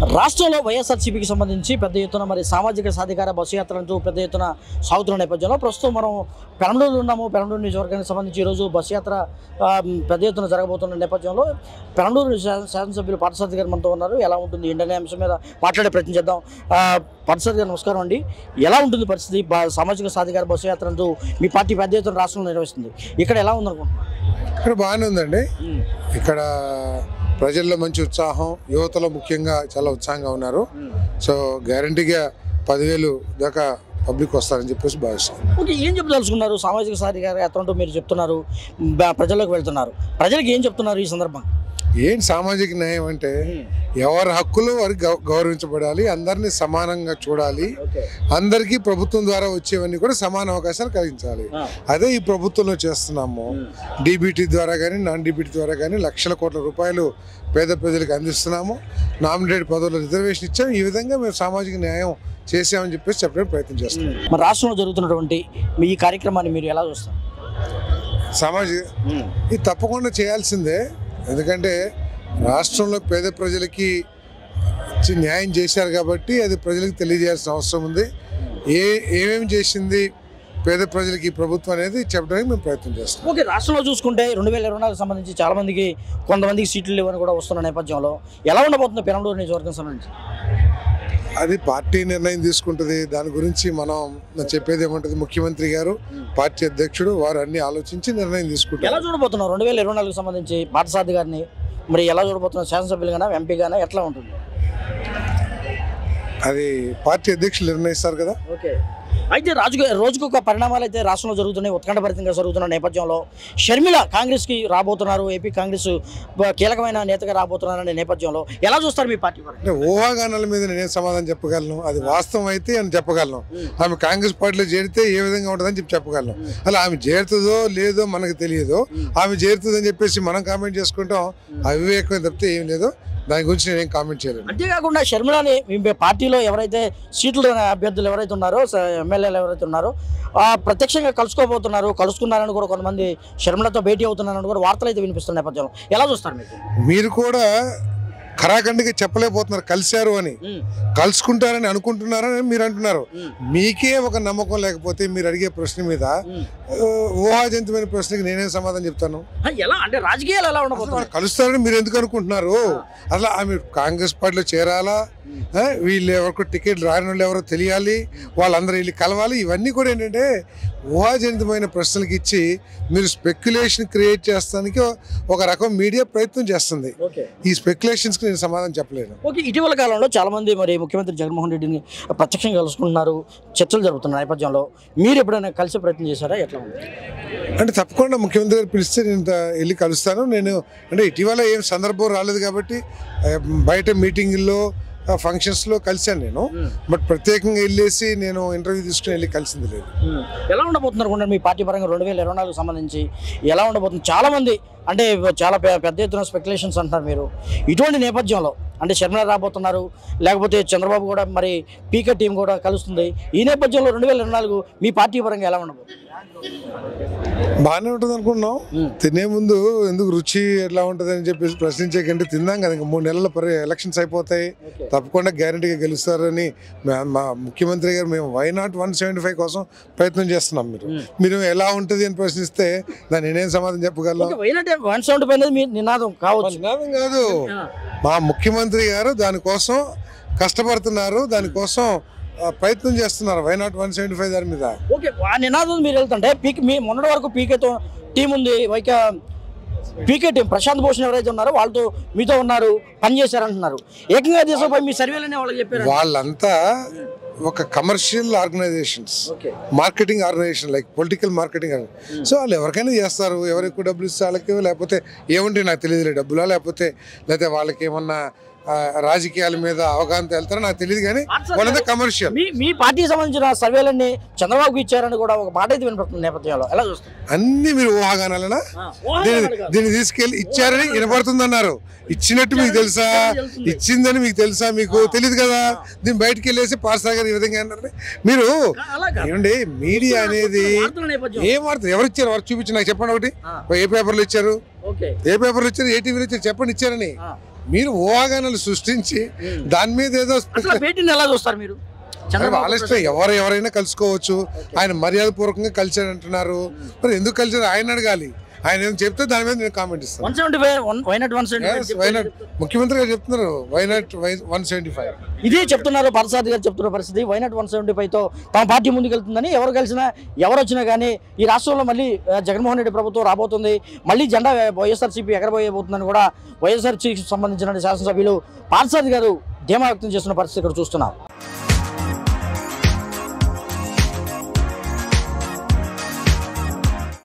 రాష్ట్రంలో వైఎస్ఆర్సీపీకి సంబంధించి పెద్ద ఎత్తున మరి సామాజిక సాధికార బస్సు యాత్ర అంటూ పెద్ద ఎత్తున సాగుతున్న నేపథ్యంలో ప్రస్తుతం మనం పెరండూరులో ఉన్నాము పెరండూరు నియోజకవర్గానికి సంబంధించి ఈరోజు బస్సు యాత్ర ఆ, పెద్ద ఎత్తున జరగబోతున్న నేపథ్యంలో పెరండూరు శా- శాసనసభ్యులు పాఠశాల గారు మనతో ఉన్నారు ఎలా ఉంటుంది ఏంటనే అంశం మీద మాట్లాడే ప్రయత్నం చేద్దాం పాఠశాల గారు నమస్కారం అండి ఎలా ఉంటుంది పరిస్థితి బా- సామాజిక సాధికార బస్సు యాత్ర అంటూ మీ పార్టీ పెద్ద ఎత్తున రాష్ట్రంలో నిర్వహిస్తుంది ఇక్కడ ఎలా ఉందనుకుంటున్నారు ఇక్కడ బాగానే ఉందండి ఇక్కడ ప్రజల్లో మంచి ఉత్సాహం యువతలో ముఖ్యంగా చాలా ఉత్సాహంగా ఉన్నారు సో గ్యారంటీగా పదివేలు దాకా పబ్లిక్ వస్తారని చెప్పేసి భావిస్తాను ఓకే ఏం చెప్పదలుచుకున్నారు సామాజిక సాధికార యాత్ర అంటూ మీరు చెప్తున్నారు బ- ప్రజల్లోకి వెళ్తున్నారు ప్రజలకు ఏం చెప్తున్నారు ఈ సందర్భంగా ఏంటి సామాజిక న్యాయం అంటే ఎవరి హక్కులు వారికి గౌ- గౌరవించబడాలి అందరినీ సమానంగా చూడాలి అందరికీ ప్రభుత్వం ద్వారా వచ్చేవన్నీ కూడా సమాన అవకాశాలు కలిగించాలి అదే ఈ ప్రభుత్వంలో చేస్తున్నాము డీబీటీ ద్వారా కానీ నాన్ డీబీటీ ద్వారా కానీ లక్షల కోట్ల రూపాయలు పేద ప్రజలకు అందిస్తున్నాము నామినేటెడ్ పదవుల రిజర్వేషన్ ఇచ్చాము ఈ విధంగా మేము సామాజిక న్యాయం చేసామని చెప్పేసి చెప్పడానికి ప్రయత్నం చేస్తున్నాం మరి రాష్ట్రంలో జరుగుతున్నటువంటి మీ ఈ కార్యక్రమాన్ని మీరు ఎలా చూస్తారు సామాజిక ఇది తప్పకుండా చేయాల్సిందే ఎందుకంటే రాష్ట్రంలో పేద ప్రజలకి చి- న్యాయం చేశారు కాబట్టి అది ప్రజలకు తెలియజేయాల్సిన అవసరం ఉంది ఏ ఏమేమి చేసింది పేద ప్రజలకి ఈ ప్రభుత్వం అనేది చెప్పడానికి మేము ప్రయత్నం చేస్తాం ఓకే రాష్ట్రంలో చూసుకుంటే రెండు వేల ఇరవై నాలుగు సంబంధించి చాలా మందికి కొంతమందికి సీట్లు లేవని కూడా వస్తున్న నేపథ్యంలో ఎలా ఉండబోతుంది పెరండూరు నియోజకవర్గం సంబంధించి అది పార్టీ నిర్ణయం తీసుకుంటుంది దాని గురించి మనం చెప్పేది ఏమంటుంది ముఖ్యమంత్రి గారు పార్టీ అధ్యక్షుడు వారు అన్ని ఆలోచించి నిర్ణయం ఎలా తీసుకుంటారు చూడబోతున్నారు రెండు వేల ఇరవై నాలుగు సంబంధించి పాఠసారథి గారిని మరి ఎలా చూడబోతున్నారు శాసనసభ్యులుగానా ఎంపీగానా ఎట్లా ఉంటుంది అది పార్టీ అధ్యక్షులు నిర్ణయిస్తారు కదా ఓకే అయితే రాజుకు రోజుకు ఒక పరిణామాలు అయితే రాష్ట్రంలో జరుగుతున్నాయి ఉత్కంఠభరితంగా జరుగుతున్న నేపథ్యంలో షర్మిల కాంగ్రెస్కి రాబోతున్నారు ఏపీ కాంగ్రెస్ బ- కీలకమైన నేతగా రాబోతున్నారనే నేపథ్యంలో ఎలా చూస్తారు మీ పార్టీ పరంగా అంటే ఊహాగానాల మీద నేను సమాధానం చెప్పగలను అది వాస్తవం అయితే అని చెప్పగలను ఆమె కాంగ్రెస్ పార్టీలో చేరితే ఏ విధంగా ఉంటుందని చెప్పి చెప్పగలను అలా ఆమె చేరుతుందో లేదో మనకు తెలియదు ఆమె చేరుతుందని చెప్పేసి మనం కామెంట్ చేసుకుంటాం అవివేకం తప్పితే ఏం లేదు దాని గురించి నేనేం కామెంట్ చేయలేను అంతేకాకుండా షర్మిలని మీ పార్టీలో ఎవరైతే సీట్లు ఉన్న అభ్యర్థులు ఎవరైతే ఉన్నారో స- ఎమ్మెల్యేలు ఎవరైతే ఉన్నారో ఆ ప్రత్యక్షంగా కలుసుకోబోతున్నారు కలుసుకున్నారని కూడా కొంతమంది షర్మిలతో భేటీ అవుతున్నారని కూడా వార్తలు అయితే వినిపిస్తున్న నేపథ్యంలో ఎలా చూస్తారు మీకు మీరు కూడా ఖరాఖండిగా చెప్పలేకపోతున్నారు కలిశారు అని కలుసుకుంటారని అనుకుంటున్నారని మీరు అంటున్నారు మీకే ఒక నమ్మకం లేకపోతే మీరు అడిగే ప్రశ్న మీద ఆ, ఊహాజనితమైన ప్రశ్నకి నేనేం సమాధానం చెప్తాను ఆ, ఎలా అంటే రాజకీయాలు ఎలా అసలు ఉండబోతున్నాయి వాళ్ళు కలుస్తారని మీరు ఎందుకు అనుకుంటున్నారు అసలు ఆమె కాంగ్రెస్ పార్టీలో చేరాలా ఆ, వీళ్ళు ఎవరికి టికెట్ రాని వాళ్ళు ఎవరో తెలియాలి వాళ్ళందరూ వెళ్ళి కలవాలి ఇవన్నీ కూడా ఏంటంటే ఊహాజనితమైన ప్రశ్నలకు ఇచ్చి మీరు స్పెక్యులేషన్ క్రియేట్ చేస్తానికి ఒక రకం మీడియా ప్రయత్నం చేస్తుంది ఓకే ఈ స్పెక్యులేషన్స్కి నేను సమాధానం చెప్పలేను ఓకే ఇటీవల కాలంలో చాలా మంది మరి ముఖ్యమంత్రి జగన్మోహన్ రెడ్డిని ప్రత్యక్షంగా కలుసుకుంటున్నారు చర్చలు జరుగుతున్న నేపథ్యంలో మీరు ఎప్పుడైనా కలిసే ప్రయత్నం చేశారా ఎట్లా ఉంది అంటే తప్పకుండా ముఖ్యమంత్రి గారు పిలిస్తే నేను త- వెళ్ళి కలుస్తాను నేను అంటే ఇటీవల ఏం సందర్భం రాలేదు కాబట్టి ఆ, బయట మీటింగుల్లో ఫంక్షన్స్లో కలిశాను నేను బట్ ప్రత్యేకంగా వెళ్ళేసి నేను ఇంటర్వ్యూ తీసుకుని వెళ్ళి కలిసింది లేదు ఎలా ఉండబోతున్నారు అనుకుంటారు మీ పార్టీ పరంగా రెండు వేల ఇరవై నాలుగు సంబంధించి ఎలా ఉండబోతుంది చాలా మంది అంటే చాలా పె- పెద్ద ఎత్తున స్పెక్యులేషన్స్ అంటున్నారు మీరు ఇటువంటి నేపథ్యంలో అంటే శర్మిల రాబోతున్నారు లేకపోతే చంద్రబాబు కూడా మరి పీకే టీం కూడా కలుస్తుంది ఈ నేపథ్యంలో రెండు వేల ఇరవై నాలుగు మీ పార్టీ పరంగా ఎలా ఉండబోతుంది బాగానే ఉంటుంది అనుకున్నాం తినే ముందు ఎందుకు రుచి ఎట్లా ఉంటుంది అని చెప్పేసి ప్రశ్నించే కంటే తిందాం కదా ఇంకా మూడు నెలల పరి ఎలక్షన్స్ అయిపోతాయి తప్పకుండా గ్యారంటీగా గెలుస్తారని మా- మా ముఖ్యమంత్రి గారు మేము why not one seventy five కోసం ప్రయత్నం చేస్తున్నాం మీరు మీరు ఎలా ఉంటుంది అని ప్రశ్నిస్తే దాన్ని నేనేం సమాధానం చెప్పగలను వైనట్ వన్ సెవెంటీ ఫైవ్ అనేది మీ నినాదం కావచ్చు నినాదం కాదు మా ముఖ్యమంత్రి గారు దానికోసం కష్టపడుతున్నారు దానికోసం ఆ, ప్రయత్నం చేస్తున్నారు why not one seventy five దాని మీద ఓకే ఆ నినాదం మీరు వెళ్తుంటే పీక్ మీ మొన్నటి వరకు పీకేతో టీం ఉంది వైక పీకే టీం ప్రశాంత్ భూషణ్ ఎవరైతే ఉన్నారో వాళ్ళతో మీతో ఉన్నారు పని చేశారంటున్నారు ఏకంగా దేశంపై మీ సర్వేలనే వాళ్ళకి చెప్పారు వాళ్ళంతా ఒక commercial organisations okay marketing organisation like political marketing so వాళ్ళు ఎవరికైనా చేస్తారు ఎవరు ఎక్కువ డబ్బులు ఇస్తే వాళ్ళకి లేకపోతే ఏముంటే నాకు తెలియదు డబ్బులా లేకపోతే లేకపోతే వాళ్ళకి ఏమన్నా ఆ, రాజకీయాల మీద అవగాహన వెళ్తారో నాకు తెలియదు కానీ వాళ్ళంతా కమర్షియల్ మీ మీ పార్టీకి సంబంధించిన సర్వేలన్నీ చంద్రబాబుకి ఇచ్చారని కూడా ఒక మాట అయితే వినపడుతుంది నేపథ్యంలో ఎలా చూస్తారు అన్ని మీరు ఊహాగానాలనా దీన్ని దీన్ని తీసుకెళ్ళి ఇచ్చారని వినపడుతుందన్నారు ఇచ్చినట్టు మీకు తెలుసా ఇచ్చిందని మీకు తెలుసా మీకు తెలియదు కదా దీన్ని బయటికి వెళ్ళేసి పాస్తా గారు ఈ విధంగా అన్నారు మీరు ఏమండి మీడియా అనేది ఏం వార్త ఎవరు ఇచ్చారు వారు చూపించి నాకు చెప్పండి ఒకటి ఏ పేపర్లు ఇచ్చారు ఓకే ఏ పేపర్లు ఇచ్చారు ఏ టీవీలో ఇచ్చారు చెప్పండి ఇచ్చారని మీరు ఊహాగానాలు సృష్టించి దాని మీద ఏదో అసలు భేటీని ఎలా చూస్తారు మీరు చంద్రబాబు వాళ్ళ ఇష్టం ఎవరు ఎవరైనా కలుసుకోవచ్చు ఆయన మర్యాద పూర్వకంగా కలిసాడు అంటున్నారు మరి ఎందుకు కలిసారు ఆయన అడగాలి ఆయన ఏం చెప్తే దాని మీద నేను కామెంట్ ఇస్తాను one seventy five why not one seventy why not ముఖ్యమంత్రి గారు చెప్తున్నారు వైనాట్ వన్ సెవెంటీ ఫైవ్ ఇదే చెప్తున్నారు పరసాద్ గారు చెప్తున్న పరిస్థితి వైనాట్ వన్ సెవెంటీ ఫైవ్ తో తమ పార్టీ ముందుకెళ్తుందని ఎవరు కలిసినా ఎవరు వచ్చినా కానీ ఈ రాష్ట్రంలో మళ్ళీ ఆ, జగన్మోహన్ రెడ్డి ప్రభుత్వం రాబోతుంది మళ్ళీ జెండా వైఎస్ఆర్సీపీ ఎగరబోయబోతుందని కూడా వైఎస్ఆర్సీకి సంబంధించిన శాసనసభ్యులు పార్సాద్ గారు ధీమా వ్యక్తం చేస్తున్న పరిస్థితి ఇక్కడ చూస్తున్నాం